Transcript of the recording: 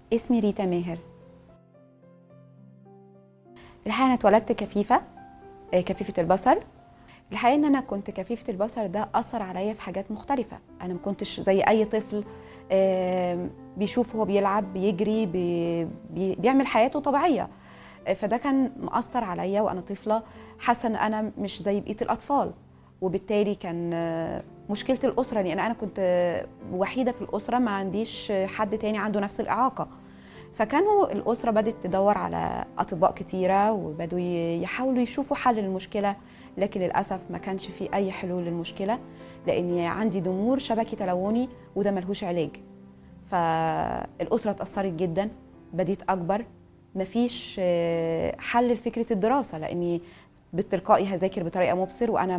اسمي ريتا ماهر الحقيقه انا اتولدت كفيفه آه، كفيفه البصر الحقيقه ان انا كنت كفيفه البصر ده اثر عليا في حاجات مختلفه انا ما كنتش زي اي طفل آم، بيشوف هو بيلعب بيجري بي بي بيعمل حياته طبيعيه آه، فده كان مأثر عليا وانا طفله حاسه ان انا مش زي بقيه الاطفال وبالتالي كان آه، مشكله الاسره لان انا كنت آه، وحيده في الاسره ما عنديش آه، حد تاني عنده نفس الاعاقه فكانوا الاسره بدات تدور على اطباء كتيره وبدوا ي- يحاولوا يشوفوا حل للمشكله لكن للاسف ما كانش في اي حلول للمشكله لان عندي ضمور شبكي تلوني وده ملهوش علاج فالاسره اتاثرت جدا بديت اكبر مفيش آه، حل لفكره الدراسه لاني بالتلقائي هذاكر بطريقه مبصر وانا